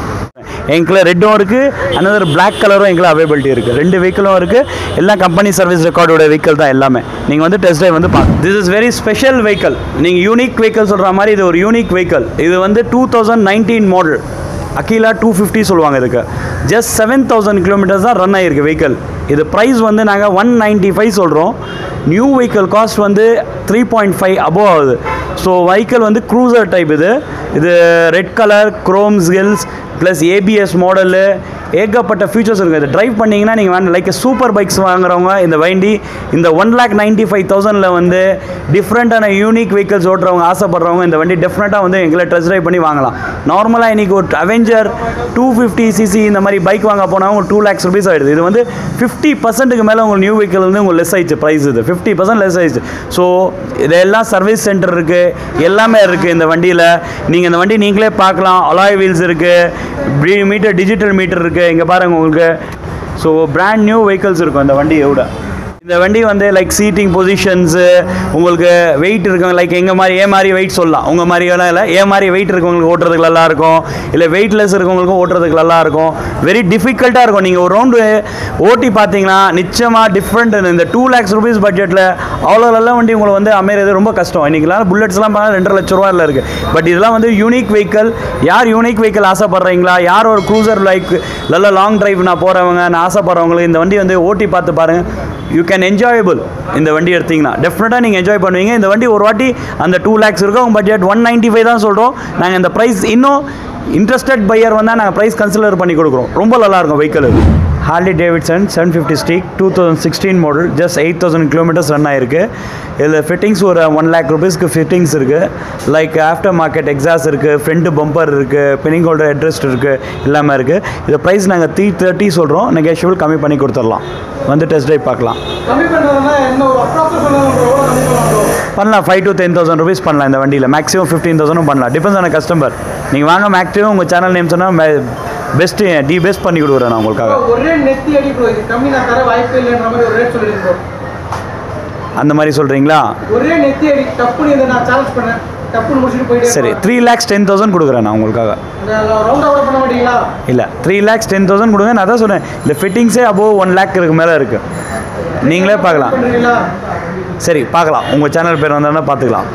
எங்களை ரெட்டும் இருக்குது அனதர் பிளாக் கலரும் எங்களை அவைபிலிட்டி இருக்குது ரெண்டு வெஹிக்கிளும் இருக்குது எல்லாம் கம்பெனி சர்வீஸ் ரெக்கார்டோட வெஹிக்கிள் தான் எல்லாமே நீங்கள் வந்து டெஸ்ட் ட்ரைவ் வந்து பார்க்க this is very special vehicle நீங்கள் யூனிக் வெஹிக்கிள் சொல்கிற மாதிரி இது ஒரு யூனிக் வெஹிக்கிள் இது வந்து டூ தௌசண்ட் நைன்டீன் மாடல் அகிலா டூ ஃபிஃப்டி சொல்லுவாங்க இதுக்கு ஜஸ்ட் செவன் தௌசண்ட் கிலோமீட்டர்ஸ் தான் ரன் ஆகிருக்கு வெஹிக்கிள் இது ப்ரைஸ் வந்து நாங்கள் ஒன் நைன்ட்டி ஃபைவ் சொல்கிறோம் நியூ வெஹிக்கிள் காஸ்ட் வந்து த்ரீ பாயிண்ட் ஃபைவ் அபோவ் ஆகுது ஸோ வெஹிக்கிள் வந்து க்ரூசர் டைப் இது இது red colour chromes hills plus ABS model ஏகப்பட்ட ஃபீச்சர்ஸ் இருக்குது இது ட்ரைவ் பண்ணிங்கன்னா நீங்கள் வேணும் லைக் சூப்பர் பைக்ஸ் வாங்குறவங்க இந்த வண்டி இந்த ஒன் லேக் நைன்ட்டி ஃபைவ் தௌசண்டில் வந்து டிஃப்ரெண்ட்டான யூனிக் வெஹிக்கல்ஸ் ஓட்டுறவங்க ஆசைப்படுறவங்க இந்த வண்டி டெஃபினட்டாக வந்து எங்களை டெஸ்ட் ட்ரைவ் பண்ணி வாங்கலாம் நார்மலாக இன்றைக்கி ஒரு அவெஞ்சர் டூ ஃபிஃப்டி சிசி இந்த மாதிரி பைக் வாங்க போனால் ஒரு டூ லேக்ஸ் ருபீஸ் ஆகிடுது இது வந்து ஃபிஃப்டி பர்சன்ட்டுக்கு மேலே உங்கள் நியூ வெஹிக்கிள் வந்து உங்களுக்கு லெஸ் ஆயிடுச்சு ப்ரைஸ் இது ஃபிஃப்டி பர்சன்ட் லெஸ் ஆயிடுச்சு ஸோ இதெல்லாம் சர்வீஸ் சென்டர் இருக்குது எல்லாமே இருக்குது இந்த வண்டியில் நீங்கள் இந்த வண்டி நீங்களே பார்க்கலாம் அலாய் வீல்ஸ் இருக்குது மீட்டர் டிஜிட்டல் மீட்டர் இருக்குது இங்கே பாருங்கள் உங்களுக்கு ஸோ பிராண்ட் நியூ வெஹிக்கிள்ஸ் இருக்கும் இந்த வண்டியோட இந்த வண்டி வந்து லைக் சீட்டிங் பொசிஷன்ஸு உங்களுக்கு வெயிட் இருக்கவங்க லைக் எங்கள் மாதிரி ஏ மாதிரி வெயிட் சொல்லலாம் உங்கள் மாதிரி எல்லாம் இல்லை ஏ மாதிரி வெயிட் இருக்கவங்களுக்கு ஓட்டுறதுக்கு நல்லா இருக்கும் இல்லை வெயிட்லெஸ் இருக்கவங்களுக்கும் ஓட்டுறதுக்கு நல்லா இருக்கும் வெரி டிஃபிகல்ட்டாக இருக்கும் நீங்கள் ஒரு ரவுண்டு ஓட்டி பார்த்தீங்கன்னா நிச்சயமாக டிஃப்ரெண்ட் இந்த டூ லேக்ஸ் ருபீஸ் பட்ஜெட்டில் அவ்வளோ நல்ல வண்டி உங்களுக்கு வந்து அமையிறது ரொம்ப கஷ்டம் இன்றைக்கெல்லாம் புல்லட்ஸ்லாம் பார்த்தா ரெண்டரை லட்ச ரூபாயில் இருக்குது பட் இதெல்லாம் வந்து யூனிக் வெஹிக்கல் யார் யூனிக் வெஹிக்கல் ஆசைப்படுறீங்களா யார் ஒரு க்ரூசர் லைக் நல்ல லாங் டிரைவ் நான் போகிறவங்க நான் ஆசைப்படுறவங்களுக்கு இந்த வண்டி வந்து ஓட்டி பார்த்து பாருங்கள் யூ கேன் என்ஜாயபிள் இந்த வண்டி எடுத்தீங்கன்னா டெஃபினட்டாக நீங்கள் என்ஜாய் பண்ணுவீங்க இந்த வண்டி ஒரு வாட்டி அந்த டூ லேக்ஸ் இருக்கும் உங்கள் பட்ஜெட் ஒன் நைன்ட்டி ஃபைவ் தான் சொல்கிறோம் நாங்கள் இந்த ப்ரைஸ் இன்னும் இன்ட்ரெஸ்டட் பையர் வந்தால் நாங்கள் ப்ரைஸ் கன்சிடர் பண்ணி கொடுக்குறோம் ரொம்ப நல்லாயிருக்கும் vehicle Harley Davidson seven fifty street two thousand sixteen model just eight thousand kilometres run ஆயிருக்கு இதில் ஃபிட்டிங்ஸ் ஒரு ஒன் லேக் ருபீஸ்க்கு ஃபிட்டிங்ஸ் இருக்குது லைக் ஆஃப்டர் மார்க்கெட் எக்ஸாஸ் இருக்குது ஃப்ரண்ட் பம்பர் இருக்குது பினிங் ஹோல்டர் ஹெட்ரெஸ்ட் இருக்குது எல்லாமே இருக்குது இது ப்ரைஸ் நாங்கள் த்ரீ தேர்ட்டி சொல்கிறோம் நெகோஷியபிள் கம்மி பண்ணி கொடுத்துடலாம் வந்து டெஸ்ட் ட்ரைவ் பார்க்கலாம் கம்மி பண்ணுறதுனா என்ன ஒரு அப்ராக்ஸ் சொன்னாலும் எவ்வளோ கம்மி பண்ணலாம் பண்ணலாம் five to ten thousand rupees பண்ணலாம் இந்த வண்டியில் மேக்ஸிமம் ஃபிஃப்டீன் தௌசண்டும் பண்ணலாம் டிபெண்ட்ஸ் ஆன கஸ்டமர் நீங்கள் வாங்க மேக்ஸிமம் உங்கள் சேனல் நேம் சொன்னால் பெஸ்ட்டு டி பெஸ்ட் பண்ணி கொடுக்குறேன் நான் உங்களுக்காக ஒரே நெத்தி அடி ப்ரோ இது கம்மி நான் தர வாய்ப்பே இல்லைன்ற மாதிரி ஒரு ரேட் சொல்லிடுங்க ப்ரோ அந்த மாதிரி சொல்கிறீங்களா ஒரே நெத்தி அடி டப்புன்னு இதை நான் சேலஞ்ச் பண்ணேன் டப்புன்னு முடிச்சுட்டு போயிட்டே சரி இருப்பேன். த்ரீ லேக்ஸ் டென் தௌசண்ட் கொடுக்குறேன் நான் உங்களுக்காக இந்த ரவுண்ட் அவுட் பண்ண மாட்டீங்களா இல்லை த்ரீ லேக்ஸ் டென் தௌசண்ட் கொடுங்க நான் தான் சொன்னேன் இந்த ஃபிட்டிங்ஸே அபோவ் ஒன் லேக் இருக்கு மேலே இருக்குது நீங்களே பார்க்கலாம் பண்ணுறீங்களா சரி பார்க்கலாம் உங்கள் சேனல் பேர் வந்தோன்னா பார்த்துக்கலாம்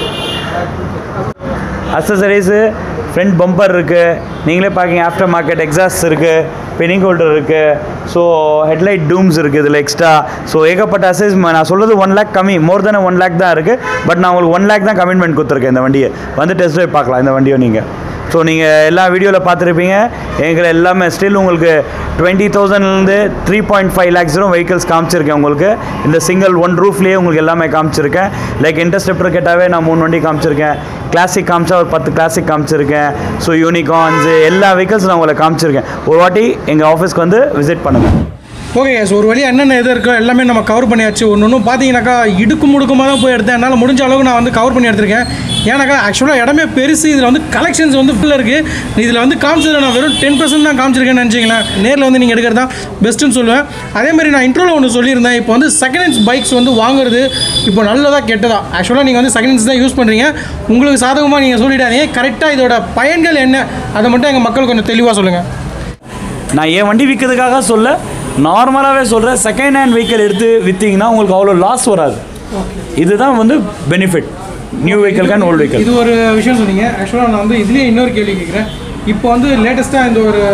அக்சசரிஸு ஃப்ரண்ட் பம்பர் இருக்குது நீங்களே பார்க்கிங்க ஆஃப்டர் மார்க்கெட் எக்ஸாஸ்ட் இருக்குது பெனிங் ஹோல்டர் இருக்குது ஸோ ஹெட்லைட் டூம்ஸ் இருக்குது இதில் எக்ஸ்ட்ரா ஸோ ஏகப்பட்ட அசஸ் நான் சொல்கிறது ஒன் லேக் கம்மி மோர் தென் ஒன் லேக் தான் இருக்குது பட் நான் உங்களுக்கு ஒன் லேக் தான் கமிட்மெண்ட் கொடுத்துருக்கேன் இந்த வண்டியை வந்து டெஸ்ட் ட்ரைவ் பார்க்கலாம் இந்த வண்டியை நீங்கள் ஸோ நீங்கள் எல்லா வீடியோவில் பார்த்துருப்பீங்க எங்களை எல்லாமே ஸ்டில் உங்களுக்கு டுவெண்ட்டி தௌசண்ட்லேருந்து த்ரீ பாயிண்ட் ஃபைவ் லேக்ஸ் வரும் வெஹிக்கல்ஸ் காமிச்சிருக்கேன் உங்களுக்கு இந்த சிங்கிள் ஒன் ரூஃப்லேயே உங்களுக்கு எல்லாமே காமிச்சிருக்கேன் லைக் இன்டர்ஸ்டெப்டர் கேட்டாவே நான் மூணு வண்டி காமிச்சிருக்கேன் கிளாசிக் காமிச்சா ஒரு பத்து கிளாசிக் காமிச்சிருக்கேன் ஸோ யூனிகார்ன்ஸு எல்லா வெஹிக்கல்ஸ் நான் உங்களை காமிச்சிருக்கேன் ஒரு வாட்டி எங்கள் ஆஃபீஸ்க்கு வந்து விசிட் பண்ணுங்கள் ஓகே ஸோ ஒரு வழி என்னென்ன இது இருக்கோ எல்லாமே நம்ம கவர் பண்ணியாச்சு ஒன்று ஒன்றும் பார்த்தீங்கன்னாக்கா இடுக்கு முடுக்குமாக தான் போய் எடுத்தேன் என்னால் முடிஞ்ச அளவுக்கு நான் வந்து கவர் பண்ணி எடுத்திருக்கேன் ஏன்னாக்கா ஆக்சுவலாக இடமே பெருசு இதில் வந்து கலெக்ஷன்ஸ் வந்து ஃபுல்லாக இருக்குது இதில் வந்து காமிச்சது நான் வெறும் டென் பர்சன்ட் தான் காமிச்சிருக்கேன்னு நினச்சிங்களேன் நேரில் வந்து நீங்கள் எடுக்கிறது தான் பெஸ்ட்டுன்னு சொல்லுவேன் அதே மாதிரி நான் இன்ட்ரோவில் ஒன்று சொல்லியிருந்தேன் இப்போ வந்து செகண்ட் ஹேண்ட்ஸ் பைக்ஸ் வந்து வாங்குறது இப்போ நல்லதா கெட்டதா ஆக்சுவலாக நீங்கள் வந்து செகண்ட் ஹேண்ட்ஸ் தான் யூஸ் பண்ணுறீங்க உங்களுக்கு சாதகமாக நீங்கள் சொல்லிடாதீங்க கரெக்டாக இதோட பயன்கள் என்ன அதை மட்டும் எங்கள் மக்களுக்கு கொஞ்சம் தெளிவாக சொல்லுங்கள் நான் என் வண்டி விற்கிறதுக்காக சொல்ல நார்மலாகவே சொல்கிறேன் செகண்ட் ஹேண்ட் வெஹிக்கிள் எடுத்து விற்றீங்கன்னா உங்களுக்கு அவ்வளோ லாஸ் வராது இதுதான் வந்து benefit new vehicle and old vehicle இது ஒரு விஷயம் சொன்னீங்க ஆக்சுவலாக நான் வந்து இதுலேயே இன்னொரு கேள்வி கேட்குறேன் இப்போ வந்து லேட்டஸ்ட்டாக இந்த ஒரு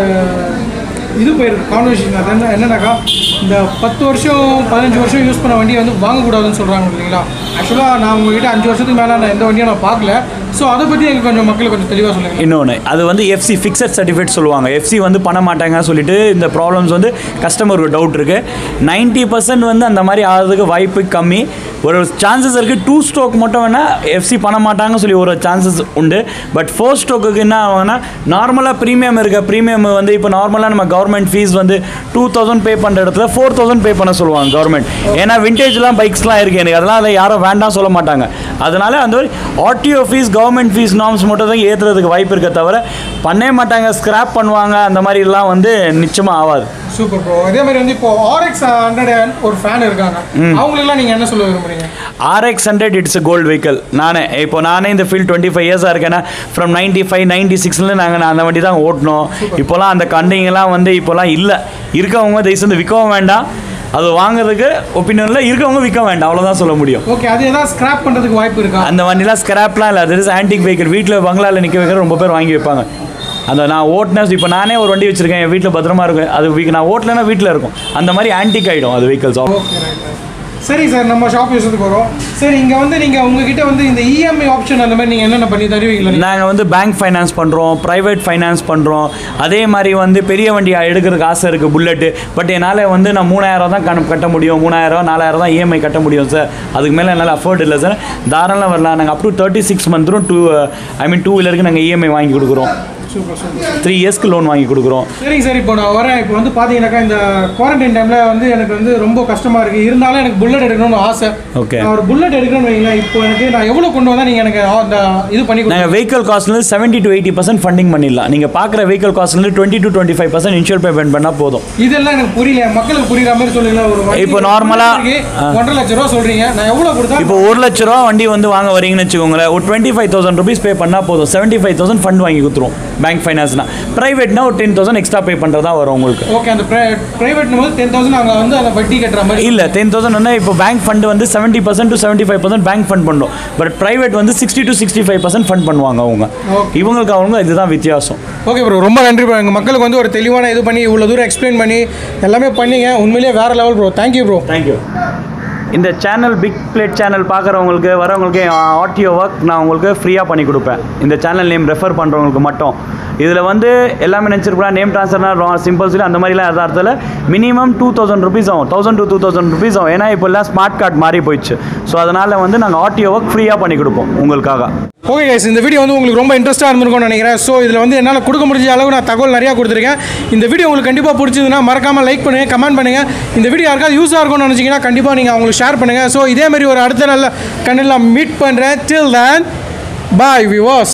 இது போயிருக்கு கான்வர்சேஷன் அது என்ன என்னன்னாக்கா இந்த பத்து வருஷம் பதினஞ்சு வருஷம் யூஸ் பண்ண வண்டியை வந்து வாங்கக்கூடாதுன்னு சொல்கிறாங்க இல்லைங்களா ஆக்சுவலாக நான் உங்ககிட்ட அஞ்சு வருஷத்துக்கு மேலே நான் எந்த வண்டியும் நான் பார்க்கல ஸோ அதை பற்றி எங்களுக்கு கொஞ்சம் மக்களுக்கு கொஞ்சம் தெளிவாக சொல்லுங்கள் இன்னொன்று அது வந்து எஃப்சி ஃபிக்ஸட் சர்டிஃபிகேட் சொல்லுவாங்க எஃப்சி வந்து பண்ண மாட்டாங்க சொல்லிட்டு இந்த ப்ராப்ளம்ஸ் வந்து கஸ்டமருக்கு டவுட் இருக்குது நைன்ட்டி பர்சன்ட் வந்து அந்த மாதிரி ஆகிறதுக்கு வாய்ப்பு கம்மி ஒரு சான்சஸ் இருக்குது டூ ஸ்ட்ரோக் மட்டும் வேணால் எஃப்சி பண்ண மாட்டாங்கன்னு சொல்லி ஒரு சான்சஸ் உண்டு பட் ஃபோர் ஸ்ட்ரோக்குக்கு என்ன ஆகும்னா நார்மலாக ப்ரீமியம் இருக்க ப்ரீமியம் வந்து இப்போ நார்மலாக நம்ம கவர்மெண்ட் ஃபீஸ் வந்து டூ தௌசண்ட் பே பண்ணுற இடத்துல ஃபோர் தௌசண்ட் பே பண்ண சொல்லுவாங்க கவர்மெண்ட் ஏன்னா விண்டேஜ்லாம் பைக்ஸ்லாம் இருக்குது எனக்கு அதெல்லாம் அதை யாரும் வேண்டாம் சொல்ல மாட்டாங்க அதனால அந்த மாதிரி RTO fees government fees norms மட்டும் தான் ஏற்றுறதுக்கு வாய்ப்பு இருக்க தவிர பண்ணவே மாட்டாங்க ஸ்கிராப் பண்ணுவாங்க அந்த மாதிரிலாம் வந்து நிச்சயமாக ஆகாது சூப்பர் ப்ரோ அதே மாதிரி வந்து இப்போ ஆர்எக்ஸ் ஹண்ட்ரட் ஒரு ஃபேன் இருக்காங்க அவங்களுக்குலாம் நீங்கள் என்ன சொல்ல விரும்புறீங்க RX hundred it's gold vehicle நானே இப்போ நானே இந்த ஃபீல்ட் டுவெண்ட்டி ஃபைவ் இயர்ஸாக இருக்கேன்னா ஃப்ரம் நைன்ட்டி ஃபைவ் நைன்ட்டி சிக்ஸ்லேருந்து நாங்கள் நான் அந்த வண்டி தான் ஓட்டினோம் இப்போலாம் அந்த கண்டிங்கெல்லாம் வந்து இப்போலாம் இல்லை இருக்கவங்க தயவுசு வந்து விற்கவும் வேண்டாம் அது வாங்குறதுக்கு ஒப்பீனியனில் இருக்கவங்க விற்க வேண்டாம் அவ்வளோதான் சொல்ல முடியும் ஓகே அது ஏதாவது ஸ்கிராப் பண்ணுறதுக்கு வாய்ப்பு இருக்கா அந்த வண்டிலாம் ஸ்கிராப்லாம் இல்லை அது ஆன்டிக் வெஹிக்கிள் வீட்டில் பங்களாவில் நிற்க வைக்கிற ரொம்ப பேர் வாங்கி வைப்பாங்க அந்த நான் ஓட்டின இப்போ நானே ஒரு வண்டி வச்சுருக்கேன் என் வீட்டில் பத்திரமா இருக்கும் அது வீ- நான் ஓட்டலைன்னா வீட்டில் இருக்கும் அந்த மாதிரி ஆன்டிக் ஆகிடும் அது வெஹிக்கல்ஸ் ஓகே ரைட் சரி சார் நம்ம ஷாப் யூஸத்துக்கு வரோம் சரி இங்கே வந்து நீங்கள் உங்ககிட்ட வந்து இந்த இஎம்ஐ ஆப்ஷன் அந்த மாதிரி நீங்கள் என்னென்ன பண்ணி தருவீங்களா நாங்கள் வந்து பேங்க் ஃபைனான்ஸ் பண்ணுறோம் ப்ரைவேட் ஃபைனான்ஸ் பண்ணுறோம் அதே மாதிரி வந்து பெரிய வண்டி எடுக்கிறதுக்கு ஆசை இருக்குது புல்லட்டு பட் என்னால் வந்து நான் மூணாயிரம் தான் கண கட்ட முடியும் மூணாயிரம் நாலாயிரம் தான் இஎம்ஐ கட்ட முடியும் சார் அதுக்கு மேலே என்னால் அஃபோர்ட் இல்லை சார் தாராளம் வரலாம் நாங்கள் அப் டு தேர்ட்டி சிக்ஸ் மந்த்ரும் டூ ஐ மீன் டூ வீலருக்கு நாங்கள் இஎம்ஐ வாங்கி கொடுக்குறோம் சூப்பர் சூப்பர் த்ரீ இயர்ஸ்க்கு லோன் வாங்கி கொடுக்குறோம் சரிங்க சார் இப்போ நான் வரேன் இப்போ வந்து பார்த்தீங்கன்னாக்கா இந்த குவாரண்டைன் டைமில் வந்து எனக்கு வந்து ரொம்ப கஷ்டமாக இருக்குது இருந்தாலும் எனக்கு புல்லட் எடுக்கணும்னு ஆசை Okay. நான் ஒரு புல்லட் எடுக்கணும்னு வைங்களேன் இப்போ எனக்கு நான் எவ்வளோ கொண்டு வந்தால் நீங்கள் எனக்கு அந்த இது பண்ணி கொடுங்க நாங்கள் வெஹிக்கல் காஸ்ட்லேருந்து seventy to eighty percent funding பண்ணிடலாம் நீங்கள் பார்க்குற வெஹிக்கல் காஸ்ட்லேருந்து twenty to twenty five percent insure payment பண்ணால் போதும் இதெல்லாம் எனக்கு புரியல மக்களுக்கு புரியுற மாதிரி சொல்லுங்களேன் ஒரு வண்டி இப்போ ஒரு normally- bullet இருக்கு, ஒன்றரை லட்ச ரூபா சொல்கிறீங்க நான் எவ்வளோ கொடுத்தா இப்போ ஒரு லட்ச ரூபா வண்டி வந்து வாங்க வரீங்கன்னு வச்சுக்கோங்களேன் ஒரு twenty five thousand rupees pay பண்ணால் போதும் செவன்ட்டி ஃபைவ் தௌசண்ட் ஃபண்ட் வாங்கி கொடுத்துரும் பேங்க் ஃபைனான்ஸ்னா ப்ரைவேட்னா ஒரு டென் தௌசண்ட் எக்ஸ்ட்ரா பே பண்ணுறதா வரும் உங்களுக்கு ஓகே அந்த ப்ரைவேட் போது டென் தௌசண்ட் அங்கே வந்து அந்த வட்டி கட்டுற மாதிரி இல்லை டென் தௌசண்ட் வந்து இப்போ பேங்க் ஃபண்ட் வந்து seventy percent to seventy five percent bank fund பண்ணும் பட் ப்ரைவேட் வந்து sixty to sixty five percent fund பண்ணுவாங்க அவங்க Okay. இவங்களுக்கு அவங்க இதுதான் வித்தியாசம் ஓகே ப்ரோ ரொம்ப நன்றி ப்ரோ எங்கள் மக்களுக்கு வந்து ஒரு தெளிவான இது பண்ணி இவ்வளோ தூரம் எக்ஸ்பிளைன் பண்ணி எல்லாமே பண்ணீங்க உண்மையிலேயே வேறு level bro thank you bro thank you இந்த சேனல் பிக் பிளேட் சேனல் பார்க்குறவங்களுக்கு வரவங்களுக்கு ஆடியோ ஒர்க் நான் உங்களுக்கு ஃப்ரீயாக பண்ணி கொடுப்பேன் இந்த சேனல் நேம் ரெஃபர் பண்ணுறவங்களுக்கு மட்டும் இதில் வந்து எல்லாமே நினச்சிருக்கலாம் நேம் ட்ரான்ஸ்ஃபர்னா சிம்பிள் சொல்லி அந்த மாதிரிலாம் எதார்த்தத்தில் மினிமம் டூ தௌசண்ட் ருபீஸ் ஆகும் thousand to two thousand rupees ஆகும் ஏன்னா இப்போ எல்லாம் ஸ்மார்ட் கார்டு மாறி போயிடுச்சு ஸோ அதனால் வந்து நாங்கள் ஆடியோ ஒர்க் ஃப்ரீயாக பண்ணி கொடுப்போம் உங்களுக்காக ஓகே கைஸ் இந்த வீடியோ வந்து உங்களுக்கு ரொம்ப இன்ட்ரெஸ்ட்டாக இருந்திருக்கும்னு நினைக்கிறேன் ஸோ இதில் வந்து என்னால் கொடுக்க முடிஞ்ச அளவு நான் தகவல் நிறையா கொடுத்துருக்கேன் இந்த வீடியோ உங்களுக்கு கண்டிப்பாக பிடிச்சதுன்னா மறக்காமல் லைக் பண்ணுங்கள் கமெண்ட் பண்ணுங்கள் இந்த வீடியோ யாருக்காவது யூஸாக இருக்கும்னு நினச்சிங்கன்னா கண்டிப்பாக நீங்கள் அவங்களுக்கு ஷேர் பண்ணுங்கள் ஸோ இதே மாதிரி ஒரு அடுத்த நல்ல கண்ணில் மீட் பண்ணுறேன் டில் தேன் பாய் விவாஸ்